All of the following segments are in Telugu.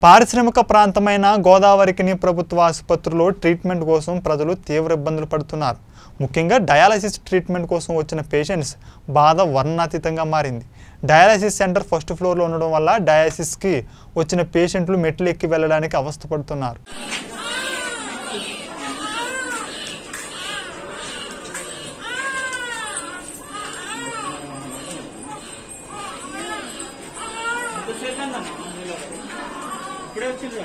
పారిశ్రామిక ప్రాంతమైన గోదావరికిని ప్రభుత్వ ఆసుపత్రిలో ట్రీట్మెంట్ కోసం ప్రజలు తీవ్ర ఇబ్బందులు పడుతున్నారు ముఖ్యంగా డయాలసిస్ ట్రీట్మెంట్ కోసం వచ్చిన పేషెంట్స్ బాధ వర్ణాతీతంగా మారింది డయాలసిస్ సెంటర్ ఫస్ట్ ఫ్లోర్లో ఉండడం వల్ల డయాలసిస్కి వచ్చిన పేషెంట్లు మెట్లు ఎక్కి వెళ్ళడానికి అవస్థపడుతున్నారు ఇప్పుడే వచ్చింది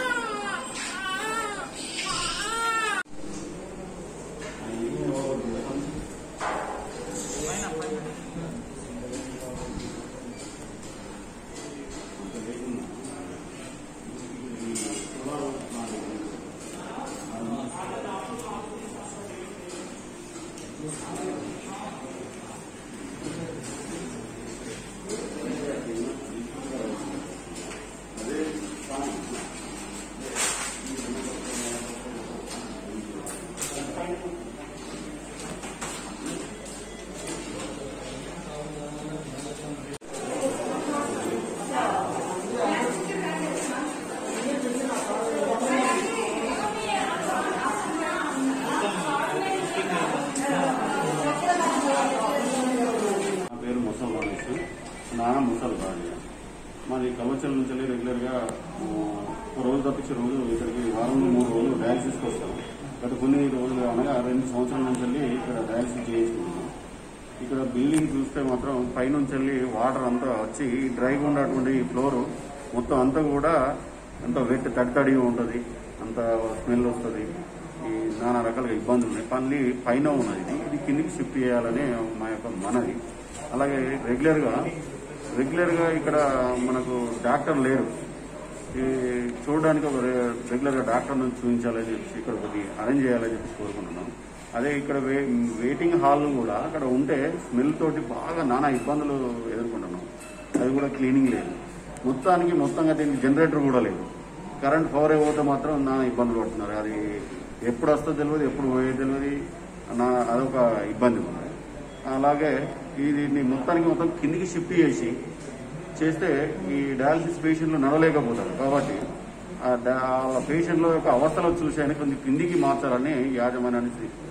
నా పేరు ముసల్ రమేష్ నాన్న ముసల్ భార్య మాది కవచల నుంచి రెగ్యులర్గా ఆ, ఒక రోజు తప్పించి రోజు ఇక్కడికి వారంలో మూడు రోజులు డయాలసిస్కి వస్తాం గత కొన్ని రోజులు అనగా రెండు సంవత్సరాల నుంచి వెళ్ళి ఇక్కడ డయాలసిస్ చేయించుకుంటున్నాం ఇక్కడ బిల్డింగ్ చూస్తే మాత్రం పైనుంచి వెళ్ళి వాటర్ అంతా వచ్చి డ్రైగా ఉన్నటువంటి ఫ్లోర్ మొత్తం అంతా కూడా అంత వెట్ తడి తడిగా ఉంటుంది అంత స్మెల్ వస్తుంది ఈ నానా రకాలుగా ఇబ్బందులు ఉన్నాయి పని పైన ఉన్నది ఇది ఇది కిందికి షిఫ్ట్ చేయాలని మా యొక్క మనది అలాగే రెగ్యులర్గా రెగ్యులర్గా ఇక్కడ మనకు డాక్టర్ లేరు ఈ చూడడానికి ఒక రె- రెగ్యులర్గా డాక్టర్ నుంచి చూపించాలని చెప్పి ఇక్కడ ఒకటి అరేంజ్ చేయాలని చెప్పి కోరుకుంటున్నాం అదే ఇక్కడ వే- వెయిటింగ్ హాల్ కూడా అక్కడ ఉంటే స్మెల్ తోటి బాగా నానా ఇబ్బందులు ఎదుర్కొంటున్నాం అది కూడా క్లీనింగ్ లేదు మొత్తానికి మొత్తంగా దీనికి జనరేటర్ కూడా లేదు కరెంట్ పవర్ పోతే మాత్రం నానా ఇబ్బందులు పడుతున్నారు అది ఎప్పుడు వస్తుందో తెలియదు ఎప్పుడు పోయేది తెలియదు నా అదొక ఇబ్బంది ఉంది అలాగే ఇది మొత్తానికి మొత్తం కిందికి షిఫ్ట్ చేసి చేస్తే ఈ డయాలసిస్ పేషెంట్లు నడవలేకపోతారు కాబట్టి ఆ డా- ఆ పేషెంట్ల యొక్క అవస్థలు చూసి కొంచెం కిందికి మార్చాలని యాజమాన్యాన్ని